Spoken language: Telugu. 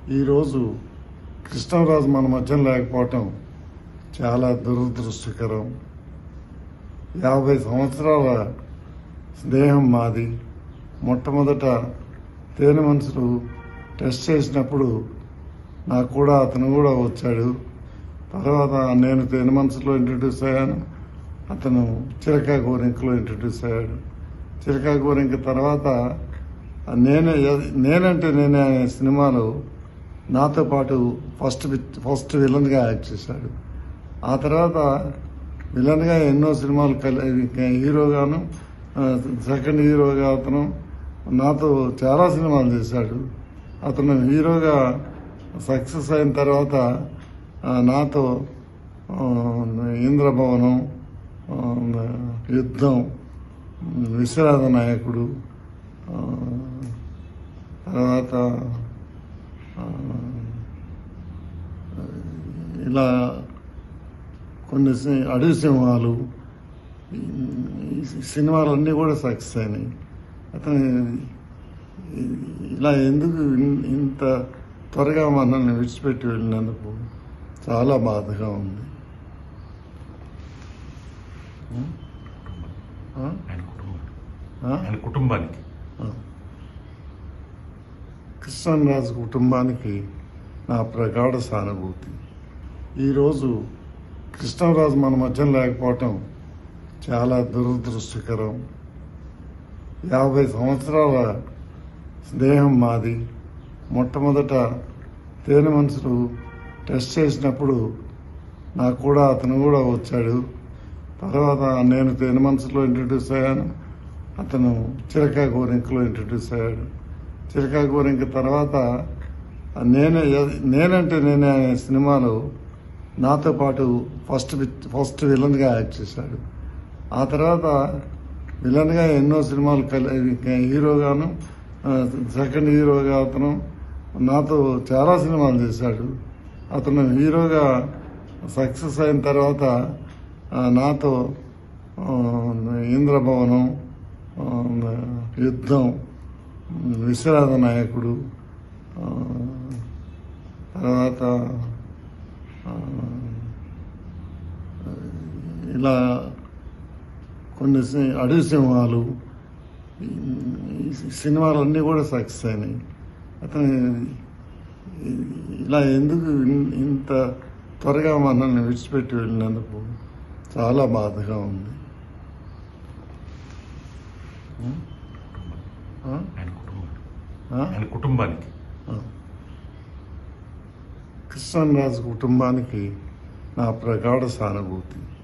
ఈరోజు కృష్ణరాజు మన మధ్య లేకపోవటం చాలా దురదృష్టకరం యాభై సంవత్సరాల స్నేహం మాది మొట్టమొదట తేనె మనుషులు టెస్ట్ చేసినప్పుడు నాకు కూడా అతను కూడా వచ్చాడు తర్వాత నేను తేనె మనసులో ఇంట్రడ్యూస్ అయ్యాను అతను చిరకా గోరింకలో ఇంట్రడ్యూస్ అయ్యాడు చిరకా గోరింక తర్వాత నేనే నేనంటే నేనే అనే సినిమాలో నాతో పాటు ఫస్ట్ ఫస్ట్ విలన్గా యాక్ట్ చేశాడు ఆ తర్వాత విలన్గా ఎన్నో సినిమాలు కలి హీరోగాను ఆ, సెకండ్ హీరోగా అతను నాతో చాలా సినిమాలు చేశాడు అతను హీరోగా సక్సెస్ అయిన తర్వాత ఆ, నాతో ఆ, ఇంద్రభవనం ఆ, యుద్ధం విశ్వనాథ నాయకుడు ఆ, తర్వాత ఆ, ఇలా కొన్ని సి- అడవి సింహాలు ఈ సినిమాలన్నీ కూడా సక్సెస్ అయినాయి అతను ఇలా ఎందుకు ఇన్- ఇంత త్వరగా మనల్ని విడిచిపెట్టి వెళ్ళినందుకు చాలా బాధగా ఉంది ఆ? ఆయన కుటుంబం ఆ? ఆయన కుటుంబానికి కృష్ణరాజు కుటుంబానికి నా ప్రగాఢ సానుభూతి ఈరోజు కృష్ణరాజు మన మధ్య లేకపోవటం చాలా దురదృష్టకరం యాభై సంవత్సరాల స్నేహం మాది మొట్టమొదట తేనె మనుషులు టెస్ట్ చేసినప్పుడు నాకు కూడా అతను కూడా వచ్చాడు తర్వాత నేను తేనె మనసులో ఇంట్రడ్యూస్ అయ్యాను అతను చిరకా గోరింకలో ఇంట్రడ్యూస్ అయ్యాడు చిరకా గోరింక తర్వాత నేనే నేనంటే నేనే అనే సినిమాలో నాతో పాటు ఫస్ట్ ఫస్ట్ విలన్గా యాక్ట్ చేశాడు ఆ తర్వాత విలన్గా ఎన్నో సినిమాలు కలి హీరోగాను ఆ, సెకండ్ హీరోగా అతను నాతో చాలా సినిమాలు చేశాడు అతను హీరోగా సక్సెస్ అయిన తర్వాత ఆ, నాతో ఆ, ఇంద్రభవనం ఆ, యుద్ధం విశ్వనాథ నాయకుడు ఆ, తర్వాత ఆ, ఇలా కొన్ని సి- అడవి సింహాలు ఈ సినిమాలన్నీ కూడా సక్సెస్ అయినాయి అతను ఇలా ఎందుకు ఇన్- ఇంత త్వరగా మనల్ని విడిచిపెట్టి వెళ్ళినందుకు చాలా బాధగా ఉంది ఆ? ఆయన కుటుంబం ఆ? ఆయన కుటుంబానికి కృష్ణరాజు కుటుంబానికి నా ప్రగాఢ సానుభూతి